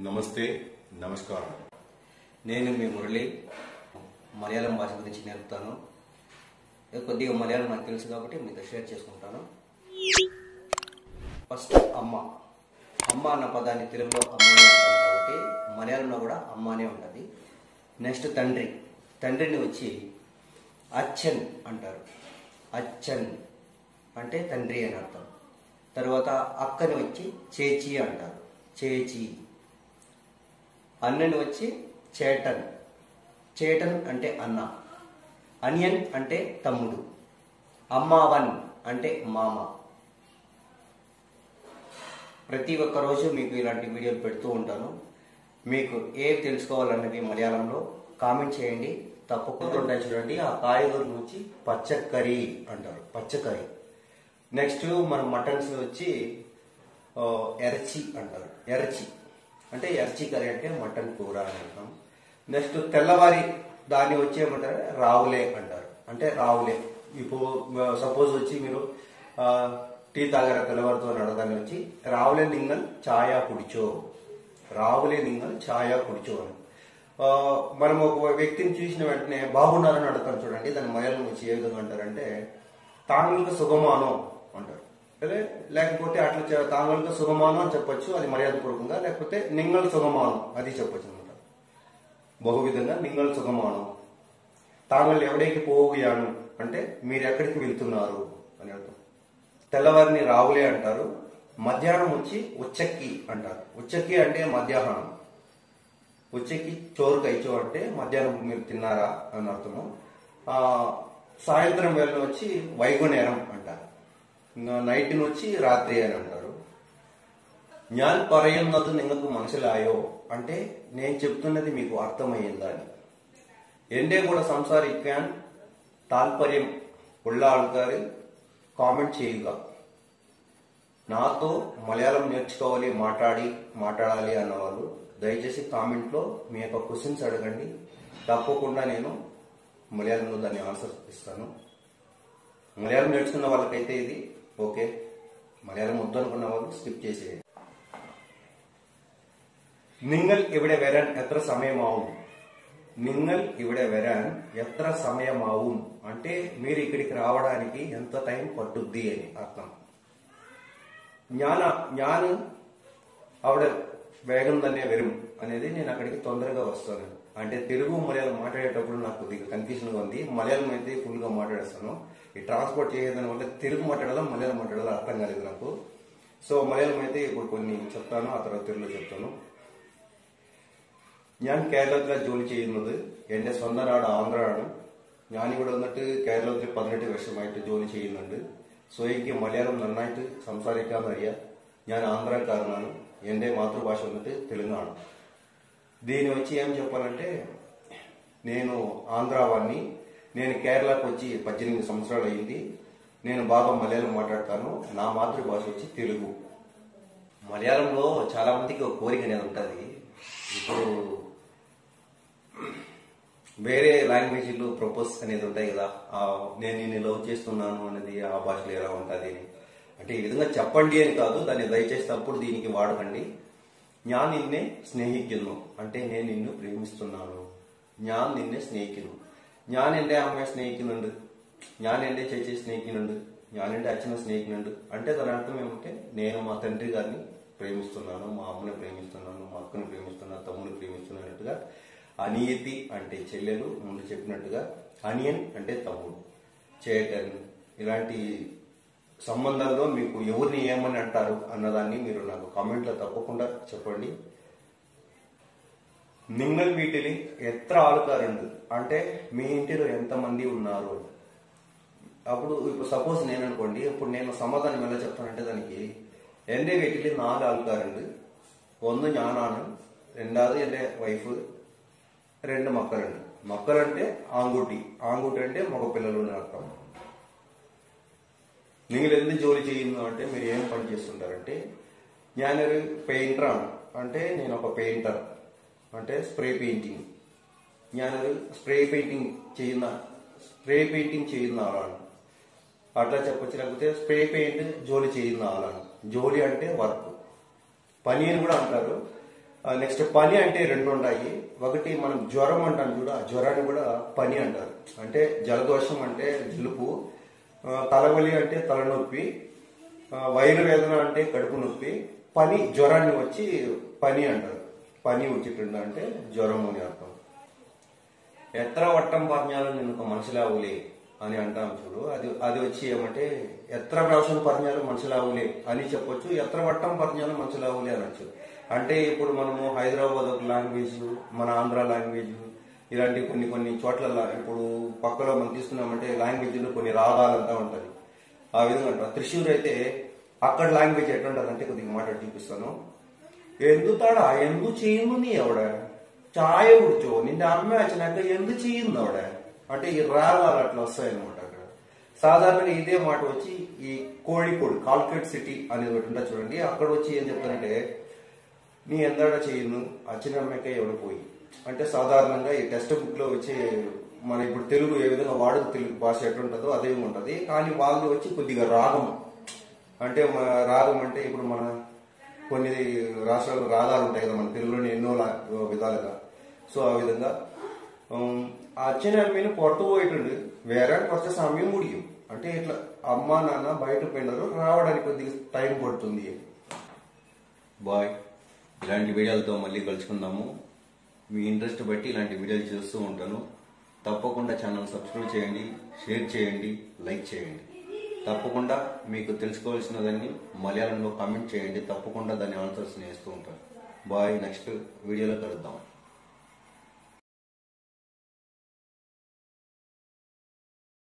నమస్తే నమస్కారం నేను మీ మురళి మలయాళం భాష గురించి నేర్పుతాను ఏదో కొద్దిగా మలయాళం నాకు తెలుసు కాబట్టి మీతో షేర్ చేసుకుంటాను ఫస్ట్ అమ్మ అమ్మ అన్న పదాన్ని తెలుగులో అమ్మనే అంటాం కాబట్టి మలయాళంలో కూడా అమ్మానే ఉంటుంది నెక్స్ట్ తండ్రి తండ్రిని వచ్చి అచ్చన్ అంటారు అచ్చన్ అంటే తండ్రి అని అర్థం తర్వాత అక్కని వచ్చి చేచి అంటారు చేచి అన్నని వచ్చి చేటన్ చేటన్ అంటే అన్న అనియన్ అంటే తమ్ముడు అమ్మావన్ అంటే మామ ప్రతి ఒక్క రోజు మీకు ఇలాంటి వీడియోలు పెడుతూ ఉంటాను మీకు ఏవి తెలుసుకోవాలన్నవి మలయాళంలో కామెంట్ చేయండి తప్పకుండా ఉంటాయి చూడండి ఆ కాయగూరల నుంచి పచ్చకర్రీ అంటారు పచ్చకర్రీ నెక్స్ట్ మన మటన్స్ వచ్చి ఆ, ఎర్చి అంటారు ఎర్చి అంటే ఎర్చి కర్రీ అంటే మటన్ కూర అని అంటాం నెక్స్ట్ తెల్లవారి దాన్ని వచ్చి ఏమంటారు రావులే అంటారు అంటే రావులే ఇప్పుడు సపోజ్ వచ్చి మీరు ఆ, టీ తాగార తెల్లవారితో అడగదాన్ని వచ్చి రావులే నింగల్ ఛాయా కుడిచో రావులే నింగల్ ఛాయా కుడిచో అని ఆ, మనం ఒక వ్యక్తిని చూసిన వెంటనే బాగున్నారని అడుగుతాం చూడండి దాని మలయాళం వచ్చి ఏ విధంగా అంటారంటే తాంగులకు సుగమానం అంటారు అదే లేకపోతే అట్లా చె- తాంగులకు సుగమానం అని చెప్పొచ్చు అది మర్యాదపూర్వకంగా లేకపోతే నింగల్ సుగమానం అది చెప్పొచ్చు అనమాట బహువిధంగా నింగల్ సుగమానం తాంగల్ ఎవడేకి పోయాను అంటే మీరు ఎక్కడికి వెళ్తున్నారు అని అర్థం తెల్లవారిని రావులే అంటారు మధ్యాహ్నం వచ్చి ఉచ్చక్కి అంటారు ఉచ్చక్కి అంటే మధ్యాహ్నం ఉచ్చకి చోరు కైచో అంటే మధ్యాహ్నం మీరు తిన్నారా అని అర్థము ఆ, సాయంత్రం వేళ వచ్చి వైగుణేరం అంటారు ఇంకా నైట్ని వచ్చి రాత్రి అని అంటారు ഞാൻ പറയുന്നത് നിങ്ങൾക്ക് മനസ്സിലായോ అంటే నేను చెప్తున్నది మీకు అర్థమయ్యిందా అని എന്റെ കൂടെ സംസാരിക്കാൻ താല്പര്യം ഉള്ള ആൾക്കാർ కామెంట్ ചെയ്യുക నాతో మలయాళం నేర్చుకోవాలి మాట్లాడి మాట్లాడాలి అన్నవాళ్ళు దయచేసి కామెంట్లో మీ యొక్క క్వశ్చన్స్ అడగండి తప్పకుండా నేను మలయాళంలో దాన్ని ఆన్సర్ ఇస్తాను మలయాళం నేర్చుకున్న వాళ్ళకైతే ఇది ఓకే మలయాళం వద్దు అనుకున్న వాళ్ళు స్కిప్ చేసేయండి നിങ്ങൾ ഇവിടെ വരാൻ എത്ര സമയമാവും നിങ്ങൾ ഇവിടെ వరాన్ ఎత్ర సమయమాവും అంటే మీరు ఇక్కడికి రావడానికి ఎంత టైం పట్టుద్ది అని అర్థం ഞാൻ ഞാൻ അവിടെ వేగం തന്നെ వരും అనేది నేను అక్కడికి తొందరగా వస్తాను అంటే తెలుగు మలయాళం మాట్లాడేటప్పుడు నాకు కొద్దిగా కన్ఫ్యూజన్ గా ఉంది మలయాళం అయితే ఫుల్ గా మాట్లాడేస్తాను ఈ ట్రాన్స్పోర్ట్ చేసేదాని వల్ల తెలుగు మాట్లాడాలా మలయాళం మాట్లాడాలా అర్థం కాలేదు నాకు సో మలయాళం అయితే ఇప్పుడు కొన్ని చెప్తాను ఆ తర్వాత తెలుగులో చెప్తాను ഞാൻ കേരളത്തിലെ ജോലി ചെയ്യുന്നത് എന്റെ സ്വന്തം നാട് ആന്ധ്രയാണ് ഞാനിവിടെ വന്നിട്ട് കേരളത്തിൽ പതിനെട്ട് വർഷമായിട്ട് ജോലി ചെയ്യുന്നുണ്ട് സോ എനിക്ക് മലയാളം നന്നായിട്ട് സംസാരിക്കാമെന്നറിയാം ഞാൻ ఆంధ్రకారనాను എന്റെ మాతృభాష వന്നിട്ട് తెలుగాను దీని వచ్చి ఏం చెప్పాలంటే నేను ఆంధ్రావాన్ని నేను కేరళకు వచ్చి పద్దెనిమిది సంవత్సరాలు అయింది నేను బాగా మలయాళం మాట్లాడతాను నా మాతృభాష వచ్చి తెలుగు మలయాళంలో చాలా మందికి ఒక కోరిక అనేది ఉంటుంది ఇప్పుడు వేరే లాంగ్వేజ్లో ప్రపోజ్ అనేది ఉంటాయి కదా ఆ నేను నిన్ను లవ్ చేస్తున్నాను అనేది ఆ భాషలో ఎలా ఉంటుంది అని అంటే ఈ విధంగా చెప్పండి అని కాదు దాన్ని దయచేసి తప్పుడు దీనికి వాడకండి ഞാൻ నిన్నే స్నేహిക്കുന്നു అంటే నేను నిన్ను ప్రేమిస్తున్నాను ഞാൻ నిన్నే స్నేహిക്കുന്നു ഞാൻ എൻ്റെ അമ്മയെ స్నేహిക്കുന്നുണ്ട് ഞാൻ എൻ്റെ ചേച്ചിയെ స్నేహిക്കുന്നുണ്ട് ഞാൻ എൻ്റെ అച്ഛനെ స్నేహిക്കുന്നുണ്ട് అంటే దాని అర్థం ఏమంటే నేను మా తండ్రి గారిని ప్రేమిస్తున్నాను మా అమ్మని ప్రేమిస్తున్నాను మా అక్కని ప్రేమిస్తున్నాను తమ్ముని ప్రేమిస్తున్నట్టుగా అనియతి అంటే చెల్లెలు ముందు చెప్పినట్టుగా అనియన్ అంటే తమ్ముడు చేటన్ ఇలాంటి సంబంధాల్లో మీకు ఎవరిని ఏమని అంటారు అన్నదాన్ని మీరు నాకు కామెంట్లో తప్పకుండా చెప్పండి നിങ്ങൾ വീട്ടിൽ ఎత్ర ఆలుకారుండు అంటే మీ ఇంటిలో ఎంతమంది ఉన్నారు అప్పుడు ఇప్పుడు సపోజ్ నేను అనుకోండి ఇప్పుడు నేను సమాధానం ఎలా చెప్తానంటే దానికి എൻ്റെ വീട്ടിൽ നാല് ആൾക്കാരുണ്ട് ഒന്ന് ഞാനാണ് രണ്ടാമത് എൻ്റെ വൈഫ് రెండు మొక్కలండి మొక్కలంటే ఆంగుటి ఆంగుటి అంటే మగ పిల్లలు అని అర్థం നിങ്ങൾ എന്ത് ജോലി ചെയ്യുന്നു అంటే మీరు ఏం పని చేస్తుంటారంటే ഞാനൊരു పెయింటറാണ് అంటే నేను ఒక పెయింటర్ అంటే స్ప్రే పెయింటింగ్ ഞാനൊരു స్ప్రే పెయింటింగ్ ചെയ്യുന്ന స్ప్రే పెయింటింగ్ ചെയ്യുന്ന ആളാണ് అట్లా చెప్పొచ్చు లేకపోతే స్ప్రే పెయింట్ జోలి ചെയ്യുന്ന ఆളാണ് జోలి అంటే వర్క్ పని అని కూడా అంటారు నెక్స్ట్ పని అంటే రెండు ఉన్నాయి ఒకటి మనం జ్వరం అంటాం చూడ ఆ జ్వరాన్ని కూడా పని అంటారు అంటే జలదోషం అంటే జలుపు ఆ, తలవలి అంటే తలనొప్పి ఆ, వైరు వేదన అంటే కడుపు నొప్పి పని జ్వరాన్ని వచ్చి పని అంటారు పని వచ్చిట్టుండ అంటే జ్వరం అని అర్థం ఎత్ర వట్టం పర్ణాలు నిన్ను మనసులావులే అని అంటాం చూడు అది అది వచ్చి ఏమంటే ఎత్ర ప్రాసం పర్ణాలు మనసులావులే అని చెప్పొచ్చు ఎత్ర వట్టం పర్ణాలు మనసులావులే అనొచ్చు అంటే ఇప్పుడు మనము హైదరాబాద్ ఒక లాంగ్వేజ్ మన ఆంధ్ర లాంగ్వేజ్ ఇలాంటి కొన్ని కొన్ని చోట్ల ఇప్పుడు పక్కలో మనం తీసుకున్నామంటే లాంగ్వేజ్లో కొన్ని రాగాలంతా ఉంటది ఆ విధంగా అంటారు త్రిశూర్ అయితే అక్కడ లాంగ్వేజ్ ఎట్లుంటది అంటే కొద్దిగా మాట్లాడి చూపిస్తాను ఎందుతాడా ఎందు ചെയ്യുന്നു നീ അവിടെ ചായ കുടിച്ചോ നിന്റെ അമ്മ അച്ഛനൊക്കെ എന്ത് ചെയ്യുന്നു അവിടെ అంటే ఈ రాగాలు అట్లా వస్తాయన్నమాట అక్కడ సాధారణంగా ఇదే మాట వచ్చి ఈ కోഴിക്കോട് కాల్కేట్ సిటీ అనేది ఒకటి ఉంటుంది చూడండి అక్కడ వచ్చి ఏం చెప్తారంటే నీ ఎందాడ ചെയ്യുന്നു అచ్ഛనమ్మకే ఎవడు పోయి అంటే సాధారణంగా ఈ టెక్స్ట్ బుక్ లో వచ్చి మన ఇప్పుడు తెలుగు ఏ విధంగా వాడుక తెలుగు భాష ఎట్లుంటుందో అదే ఉంటది కానీ వాళ్ళు వచ్చి కొద్దిగా రాగం అంటే మన రాగం అంటే ఇప్పుడు మన కొన్ని రాష్ట్రాల్లో రాగాలు ఉంటాయి కదా మన తెలుగులోని ఎన్నో లా- విధాలుగా సో ఆ విధంగా ఉమ్, అച്ഛനും అమ్మని പുറത്തു പോയിട്ടുണ്ട് വേറെ കുറച്ച് సమయం ముడియం అంటే ఇట్లా అమ్మ నాన్న బయట పోయినారు రావడానికి కొద్దిగా టైం పడుతుంది బాయ్ ఇలాంటి వీడియోలతో మళ్ళీ కలుసుకుందాము మీ ఇంట్రెస్ట్ బట్టి ఇలాంటి వీడియోలు చేస్తూ ఉంటాను తప్పకుండా ఛానల్ సబ్స్క్రైబ్ చేయండి షేర్ చేయండి లైక్ చేయండి తప్పకుండా మీకు తెలుసుకోవాల్సినదాన్ని మలయాళంలో కామెంట్ చేయండి తప్పకుండా దాని ఆన్సర్స్ నేస్తూ ఉంటాను బాయ్ నెక్స్ట్ వీడియోలో కలుద్దాం